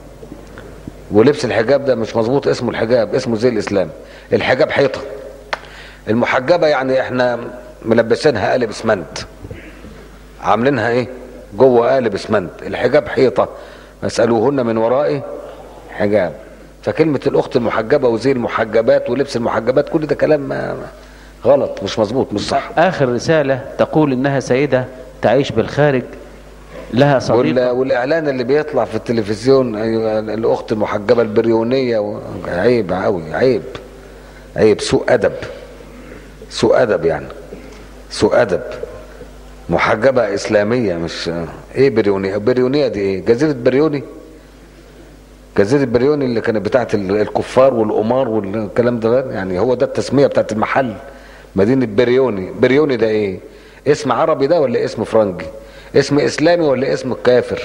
ولبس الحجاب ده مش مظبوط اسمه الحجاب اسمه زي الاسلام الحجاب حيطه المحجبه يعني احنا ملبسينها قالب اسمنت عاملينها ايه جوه قالب اسمنت الحجاب حيطه اسالوهن من ورائي حجاب فكلمه الاخت المحجبه وزي المحجبات ولبس المحجبات كل ده كلام ما ما- غلط مش مظبوط مش صح آخر رسالة تقول إنها سيدة تعيش بالخارج لها وال- صديقة والاعلان اللي بيطلع في التلفزيون أيوة الاخت المحجبه البريونيه و... عيب قوي عيب عيب سوء ادب سوء ادب يعني سوء ادب محجبه اسلاميه مش ايه بريونيه بريونيه دي ايه جزيره بريوني جزيره بريوني اللي كانت بتاعت ال- الكفار والقمار والكلام ده يعني هو ده التسميه بتاعت المحل مدينه بريوني بريوني ده ايه اسم عربي ده ولا اسم فرنجي اسم اسلامي ولا اسم كافر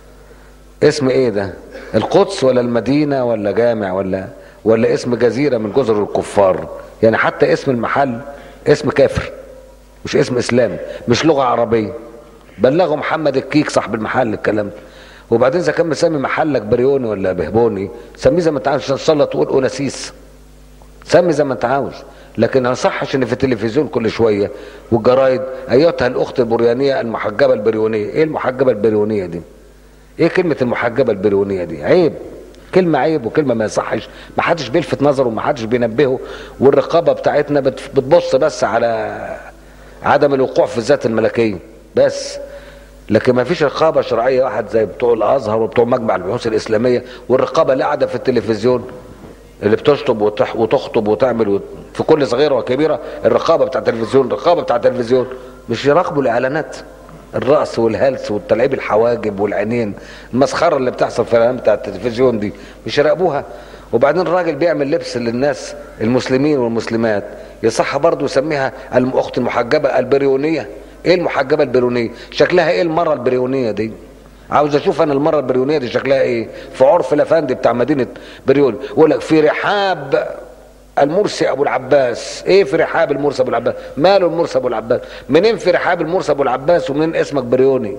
اسم ايه ده القدس ولا المدينه ولا جامع ولا ولا اسم جزيره من جزر الكفار يعني حتى اسم المحل اسم كافر مش اسم اسلامي مش لغه عربيه بلغوا محمد الكيك صاحب المحل الكلام ده وبعدين اذا كان مسمي محلك بريوني ولا بهبوني سميه زي ما انت عاوز ان شاء الله تقول اوناسيس سمي زي ما انت عاوز لكن ما يصحش ان في التلفزيون كل شويه والجرايد ايتها الاخت البريانيه المحجبه البريونيه ايه المحجبه البريونيه دي ايه كلمه المحجبه البريونيه دي عيب كلمة عيب وكلمة ما يصحش ما حدش بيلفت نظره وما حدش بينبهه والرقابة بتاعتنا بت- بتبص بس على عدم الوقوع في الذات الملكية بس لكن ما فيش رقابة شرعية واحد زي بتوع الأزهر وبتوع مجمع البحوث الإسلامية والرقابة اللي قاعدة في التلفزيون اللي بتشطب وتح وتخطب وتعمل وت... في كل صغيرة وكبيرة الرقابة بتاع التلفزيون الرقابة بتاع التلفزيون مش يراقبوا الإعلانات الرقص والهلس والتلعيب الحواجب والعينين المسخره اللي بتحصل في الاعلام بتاع التلفزيون دي مش يراقبوها وبعدين الراجل بيعمل لبس للناس المسلمين والمسلمات يصح برضه يسميها الاخت المحجبه البريونيه ايه المحجبه البريونيه شكلها ايه المره البريونيه دي عاوز اشوف انا المره البريونيه دي شكلها ايه في عرف الافندي بتاع مدينه بريون يقول لك في رحاب المرسي ابو العباس ايه في رحاب المرسي ابو العباس ماله المرسي ابو العباس منين في رحاب المرسي ابو العباس ومنين اسمك بريوني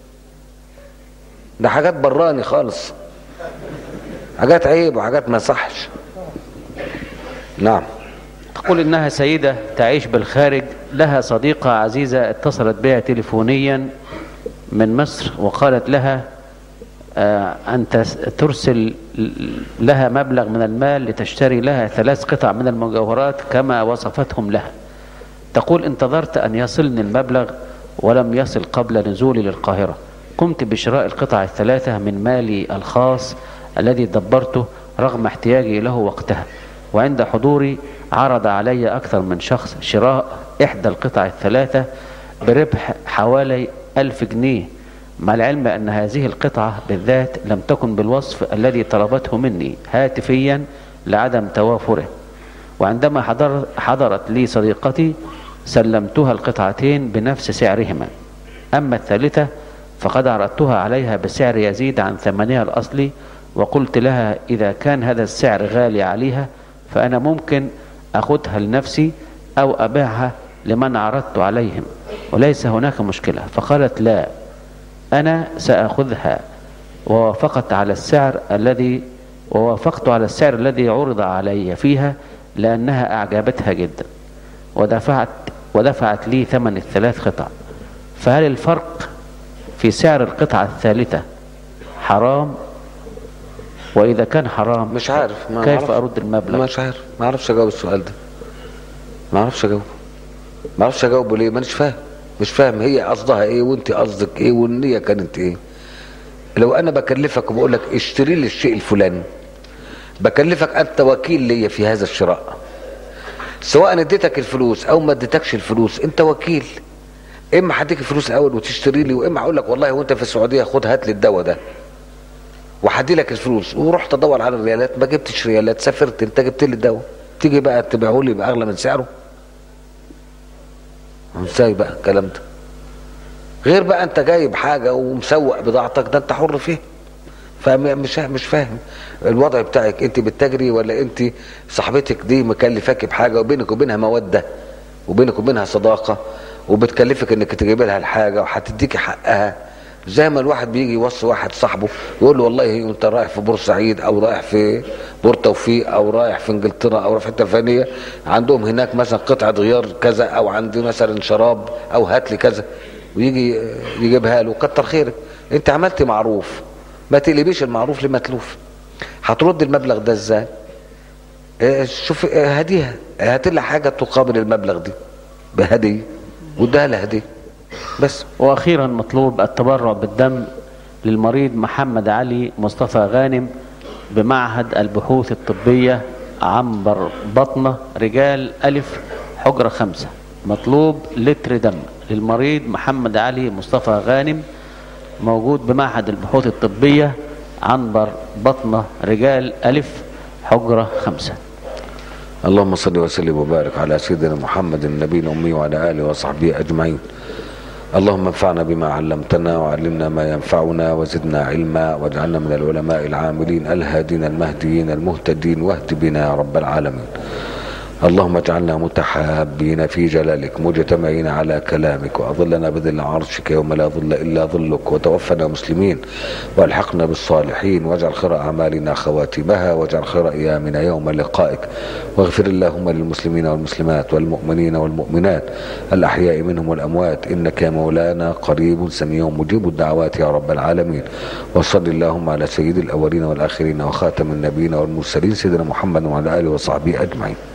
ده حاجات براني خالص حاجات عيب وحاجات ما صحش نعم تقول إنها سيدة تعيش بالخارج لها صديقة عزيزة اتصلت بها تليفونيا من مصر وقالت لها آه، أن تس- ترسل لها مبلغ من المال لتشتري لها ثلاث قطع من المجوهرات كما وصفتهم لها تقول انتظرت أن يصلني المبلغ ولم يصل قبل نزولي للقاهرة قمت بشراء القطع الثلاثة من مالي الخاص الذي دبرته رغم احتياجي له وقتها وعند حضوري عرض علي أكثر من شخص شراء إحدى القطع الثلاثة بربح حوالي ألف جنيه مع العلم أن هذه القطعة بالذات لم تكن بالوصف الذي طلبته مني هاتفيا لعدم توافره وعندما حضر حضرت لي صديقتي سلمتها القطعتين بنفس سعرهما أما الثالثة فقد عرضتها عليها بسعر يزيد عن ثمنها الأصلي وقلت لها إذا كان هذا السعر غالي عليها فأنا ممكن أخذها لنفسي أو أبيعها لمن عرضت عليهم وليس هناك مشكلة فقالت لا أنا سأخذها ووافقت على السعر الذي ووافقت على السعر الذي عرض علي فيها لأنها أعجبتها جدا ودفعت ودفعت لي ثمن الثلاث قطع فهل الفرق في سعر القطعة الثالثة حرام وإذا كان حرام مش عارف ما كيف أعرف. أرد المبلغ مش عارف ما اعرفش اجاوب السؤال ده ما اعرفش اجاوب ما اعرفش اجاوبه ليه مانيش فاهم مش فاهم هي قصدها ايه وانت قصدك ايه والنيه كانت ايه لو انا بكلفك وبقول لك اشتري لي الشيء الفلاني بكلفك انت وكيل ليا في هذا الشراء سواء اديتك الفلوس او ما اديتكش الفلوس انت وكيل اما هديك الفلوس الاول وتشتري لي واما اقول لك والله وانت في السعوديه خد هات لي الدواء ده وهدي لك الفلوس ورحت ادور على الريالات ما جبتش ريالات سافرت انت جبت لي الدواء تيجي بقى تبيعه لي باغلى من سعره ازاي بقى الكلام ده غير بقى انت جايب حاجه ومسوق بضاعتك ده انت حر فيها فمش مش فاهم الوضع بتاعك انت بتجري ولا انت صاحبتك دي مكلفاك بحاجه وبينك وبينها موده وبينك وبينها صداقه وبتكلفك انك تجيب لها الحاجه وهتديكي حقها زي ما الواحد بيجي يوصي واحد صاحبه يقول له والله انت رايح في بورسعيد او رايح في بور توفيق او رايح في انجلترا او رايح في حته فلانيه عندهم هناك مثلا قطعه غيار كذا او عندي مثلا شراب او هات لي كذا ويجي يجيبها له كتر خيرك انت عملت معروف ما تقلبيش المعروف لمتلوف هترد المبلغ ده ازاي اه، شوف اه، هديها هات لها حاجه تقابل المبلغ دي بهديه واديها لها هديه بس وأخيرا مطلوب التبرع بالدم للمريض محمد علي مصطفى غانم بمعهد البحوث الطبية عنبر بطنة رجال ألف حجرة خمسة مطلوب لتر دم للمريض محمد علي مصطفى غانم موجود بمعهد البحوث الطبية عنبر بطنة رجال ألف حجرة خمسة اللهم صل وسلم وبارك على سيدنا محمد النبي الأمي وعلى آله وصحبه أجمعين اللهم انفعنا بما علمتنا وعلمنا ما ينفعنا وزدنا علما واجعلنا من العلماء العاملين الهادين المهديين المهتدين واهد بنا يا رب العالمين اللهم اجعلنا متحابين في جلالك مجتمعين على كلامك واظلنا بظل عرشك يوم لا ظل الا ظلك وتوفنا مسلمين والحقنا بالصالحين واجعل خير اعمالنا خواتمها واجعل خير ايامنا يوم لقائك واغفر اللهم للمسلمين والمسلمات والمؤمنين والمؤمنات الاحياء منهم والاموات انك يا مولانا قريب سميع مجيب الدعوات يا رب العالمين وصل اللهم على سيد الاولين والاخرين وخاتم النبيين والمرسلين سيدنا محمد وعلى اله وصحبه اجمعين